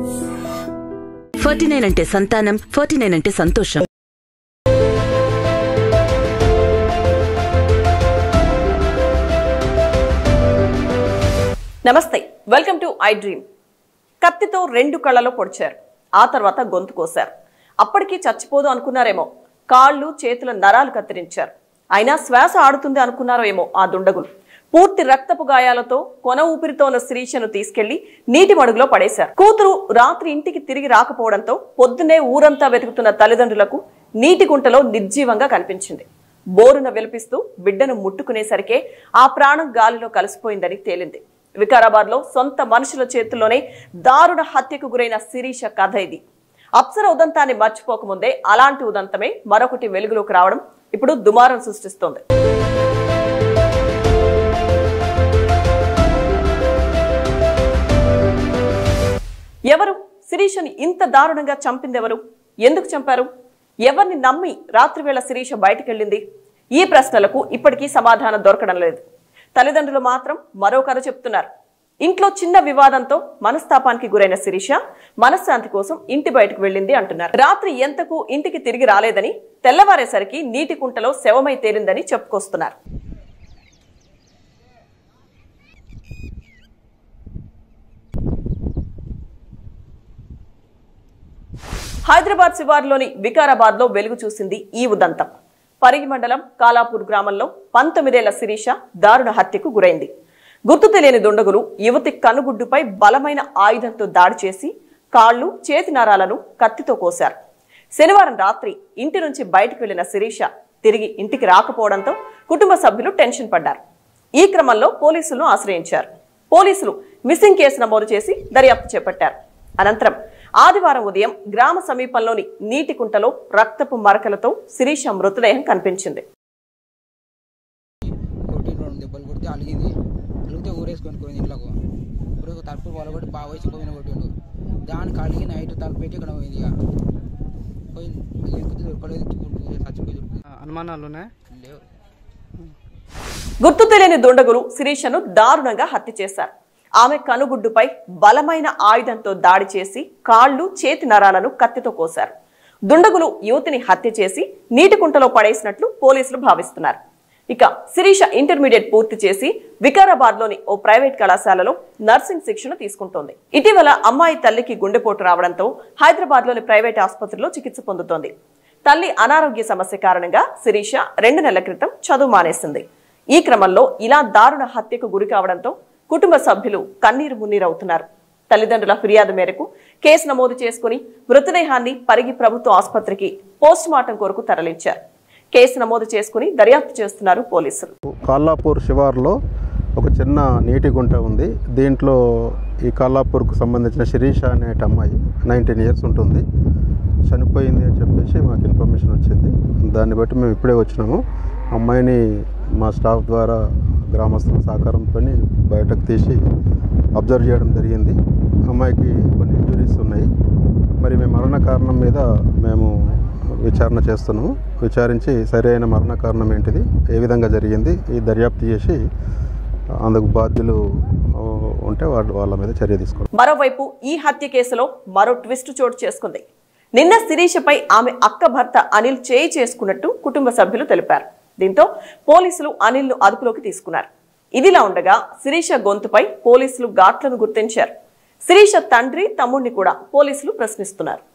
forty nine అంటే సంతానం forty nine అంటే సంతోషం నమస్తే వెల్కమ్ టు ఐ డ్రీమ్ కత్తితో రెండు కళ్ళలో పొడిచారు ఆ తర్వాత గొంతు కోశారు అప్పటికి చచ్చిపోదు అనుకున్నారేమో కాళ్ళు చేతుల నరాలు కత్తిరించారు అయినా శ్వాస ఆడుతుంది అనుకున్నారో ఏమో ఆ దుండగులు పూర్తి రక్తపు గాయాలతో కొన ఊపిరితో ఉన్న శిరీషను తీసుకెళ్లి నీటి మడుగులో పడేశారు కూతురు రాత్రి ఇంటికి తిరిగి రాకపోవడంతో పొద్దునే ఊరంతా వెతుకుతున్న తల్లిదండ్రులకు నీటి గుంటలో నిర్జీవంగా కనిపించింది బోరున విలపిస్తూ బిడ్డను ముట్టుకునేసరికే ఆ ప్రాణం గాలిలో కలిసిపోయిందని తేలింది వికారాబాద్ లో సొంత మనుషుల చేతుల్లోనే దారుణ హత్యకు గురైన శిరీష కథ ఇది అప్సర ఉదంతాన్ని మర్చిపోకముందే అలాంటి ఉదంతమే మరొకటి వెలుగులోకి రావడం ఇప్పుడు దుమారం సృష్టిస్తోంది ఎవరు శిరీషని ఇంత దారుణంగా చంపిందెవరు ఎందుకు చంపారు ఎవరిని నమ్మి రాత్రివేళ శిరీష బయటకెళ్ళింది ఈ ప్రశ్నలకు ఇప్పటికీ సమాధానం దొరకడం లేదు తల్లిదండ్రులు మాత్రం మరో కథ చెప్తున్నారు ఇంట్లో చిన్న వివాదంతో మనస్తాపానికి గురైన శిరీష మనశ్శాంతి కోసం ఇంటి బయటకు వెళ్ళింది అంటున్నారు రాత్రి ఎంతకు ఇంటికి తిరిగి రాలేదని తెల్లవారేసరికి నీటి కుంటలో శవమై తేలిందని చెప్పుకొస్తున్నారు హైదరాబాద్ శివారులోని వికారాబాద్ లో వెలుగు చూసింది ఈ ఉదంతం పరిగి మండలం కాలాపూర్ గ్రామంలో పంతొమ్మిదేళ్ల శిరీష దారుణ హత్యకు గురైంది గుర్తు తెలియని దుండగులు యువతి కనుగుడ్డుపై బలమైన ఆయుధంతో దాడి చేసి కాళ్ళు చేతి నరాలను కత్తితో కోశారు శనివారం రాత్రి ఇంటి నుంచి బయటకు వెళ్లిన శిరీష తిరిగి ఇంటికి రాకపోవడంతో కుటుంబ సభ్యులు టెన్షన్ పడ్డారు ఈ క్రమంలో పోలీసులను ఆశ్రయించారు పోలీసులు మిస్సింగ్ కేసు నమోదు చేసి దర్యాప్తు చేపట్టారు అనంతరం ఆదివారం ఉదయం గ్రామ సమీపంలోని నీటి కుంటలో రక్తపు మరకలతో శిరీష మృతదేహం కనిపించింది కొట్టి రెండు దెబ్బలు కొడితే అలిగింది అలిగితే ఊరేసుకొని పోయింది ఇంట్లోకి ఊరేసి తలుపు పొలగొట్టి బాగా వేసి పోయిన కొట్టిండు దానికి అలిగి నైట్ తలుపు పెట్టి ఇక్కడ పోయింది ఇక పోయింది ఎక్కుతే దొరకలేదు ఇప్పుడు చచ్చిపోయి దొరికింది అనుమానాలు ఉన్నాయి లేవు గుర్తు తెలియని దుండగులు శిరీషను దారుణంగా హత్య చేశారు ఆమె కనుగుడ్డుపై బలమైన ఆయుధంతో దాడి చేసి కాళ్ళు చేతి నరాలను కత్తితో కోశారు దుండగులు యువతిని హత్య చేసి నీటి కుంటలో పడేసినట్లు పోలీసులు భావిస్తున్నారు ఇక శిరీష ఇంటర్మీడియట్ పూర్తి చేసి వికారాబాద్ లోని ఓ ప్రైవేట్ కళాశాలలో నర్సింగ్ శిక్షణ తీసుకుంటోంది ఇటీవల అమ్మాయి తల్లికి గుండెపోటు రావడంతో హైదరాబాద్ లోని ప్రైవేట్ ఆసుపత్రిలో చికిత్స పొందుతోంది తల్లి అనారోగ్య సమస్య కారణంగా శిరీష రెండు నెలల క్రితం చదువు మానేసింది ఈ క్రమంలో ఇలా దారుణ హత్యకు గురి కావడంతో కుటుంబ సభ్యులు కన్నీరు మున్నీరవుతున్నారు తల్లిదండ్రుల ఫిర్యాదు మేరకు కేసు నమోదు చేసుకుని మృతదేహాన్ని పరిగి ప్రభుత్వ ఆసుపత్రికి పోస్ట్ మార్టం కొరకు తరలించారు కేసు నమోదు చేసుకుని దర్యాప్తు చేస్తున్నారు పోలీసులు కాల్లాపూర్ శివార్లో ఒక చిన్న నీటి గుంట ఉంది దీంట్లో ఈ కాల్లాపూర్కు సంబంధించిన శిరీష అనే అమ్మాయి నైన్టీన్ ఇయర్స్ ఉంటుంది చనిపోయింది అని చెప్పేసి మాకు ఇన్ఫర్మేషన్ వచ్చింది దాన్ని బట్టి మేము ఇప్పుడే వచ్చినాము అమ్మాయిని మా స్టాఫ్ ద్వారా గ్రామస్తుల సహకారంతో బయటకు తీసి అబ్జర్వ్ చేయడం జరిగింది అమ్మాయికి కొన్ని ఇంజురీస్ ఉన్నాయి మరి మేము మరణ కారణం మీద మేము విచారణ చేస్తున్నాము విచారించి సరైన మరణ కారణం ఏంటిది ఏ విధంగా జరిగింది ఈ దర్యాప్తు చేసి అందుకు బాధ్యులు ఆ, ఉంటే వాళ్ళ వాళ్ళ మీద చర్య తీసుకోవాలి మరోవైపు ఈ హత్య కేసులో మరో ట్విస్ట్ చోటు చేసుకుంది నిన్న శిరీషపై ఆమె అక్క భర్త అనిల్ చేయి చేసుకున్నట్టు కుటుంబ సభ్యులు తెలిపారు దీంతో పోలీసులు అనిల్ ను అదుపులోకి తీసుకున్నారు ఇదిలా ఉండగా శిరీష గొంతుపై పోలీసులు ఘాట్లను గుర్తించారు శిరీష తండ్రి తమ్ముడిని కూడా పోలీసులు ప్రశ్నిస్తున్నారు